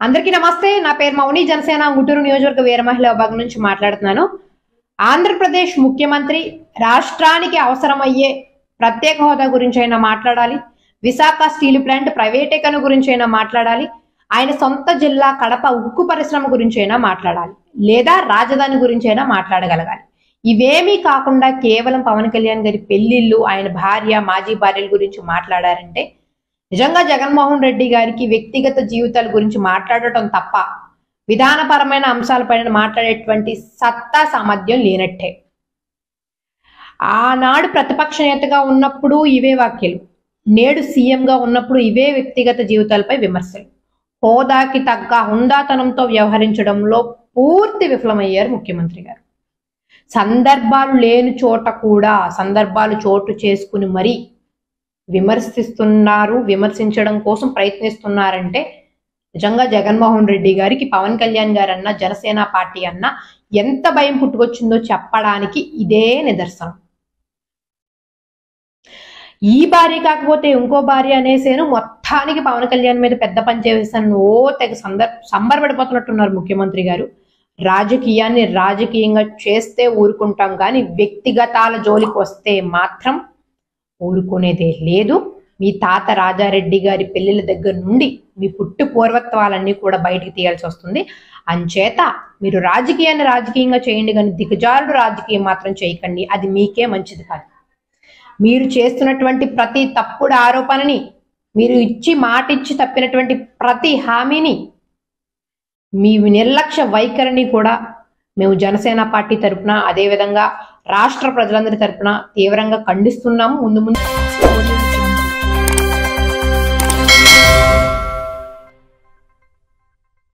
అందరికీ నమస్తే నా పేరు మౌని జనసేన గుంటూరు నియోజకవర్గ వీర మహిళా విభాగం నుంచి మాట్లాడుతున్నాను ఆంధ్రప్రదేశ్ ముఖ్యమంత్రి రాష్ట్రానికి అవసరమయ్యే ప్రత్యేక హోదా గురించి అయినా మాట్లాడాలి విశాఖ స్టీల్ ప్లాంట్ ప్రైవేటీకరణ గురించి అయినా మాట్లాడాలి ఆయన సొంత జిల్లా కడప ఉక్కు పరిశ్రమ గురించి అయినా మాట్లాడాలి లేదా రాజధాని గురించి అయినా మాట్లాడగలగాలి ఇవేమీ కాకుండా కేవలం పవన్ కళ్యాణ్ గారి పెళ్లిళ్ళు ఆయన భార్య మాజీ భార్యల గురించి మాట్లాడారంటే నిజంగా జగన్మోహన్ రెడ్డి గారికి వ్యక్తిగత జీవితాల గురించి మాట్లాడటం తప్ప విధానపరమైన అంశాలపైన మాట్లాడేటువంటి సత్తా సామర్థ్యం లేనట్టే ఆనాడు ప్రతిపక్ష నేతగా ఉన్నప్పుడు ఇవే వ్యాఖ్యలు నేడు సీఎంగా ఉన్నప్పుడు ఇవే వ్యక్తిగత జీవితాలపై విమర్శలు హోదాకి తగ్గ హుందాతనంతో వ్యవహరించడంలో పూర్తి విఫలమయ్యారు ముఖ్యమంత్రి గారు సందర్భాలు లేని చోట కూడా సందర్భాలు చోటు చేసుకుని మరీ విమర్శిస్తున్నారు విమర్శించడం కోసం ప్రయత్నిస్తున్నారంటే నిజంగా జగన్మోహన్ రెడ్డి గారికి పవన్ కళ్యాణ్ గారన్న జనసేన పార్టీ అన్న ఎంత భయం పుట్టుకొచ్చిందో చెప్పడానికి ఇదే నిదర్శనం ఈ భార్య కాకపోతే ఇంకో భార్య అనేసేను మొత్తానికి పవన్ కళ్యాణ్ మీద పెద్ద పని చేసేసాను ఓ తెగ సందర్ సంబరపడిపోతున్నట్టున్నారు ముఖ్యమంత్రి గారు రాజకీయాన్ని రాజకీయంగా చేస్తే ఊరుకుంటాం కానీ వ్యక్తిగతాల జోలికి వస్తే మాత్రం ఊరుకునేదే లేదు మీ తాత రాజారెడ్డి గారి పెళ్లిళ్ళ దగ్గర నుండి మీ పుట్టు పూర్వత్వాలన్నీ కూడా బయటికి తీయాల్సి వస్తుంది అంచేత మీరు రాజకీయాన్ని రాజకీయంగా చేయండి కానీ దిగజారుడు రాజకీయం మాత్రం చేయకండి అది మీకే మంచిది కాదు మీరు చేస్తున్నటువంటి ప్రతి తప్పుడు ఆరోపణని మీరు ఇచ్చి మాట ఇచ్చి తప్పినటువంటి ప్రతి హామీని మీ నిర్లక్ష్య వైఖరిని కూడా మేము జనసేన పార్టీ తరపున అదేవిధంగా రాష్ట్ర ప్రజలందరి తరపున తీవ్రంగా ఖండిస్తున్నాము ముందు ముందు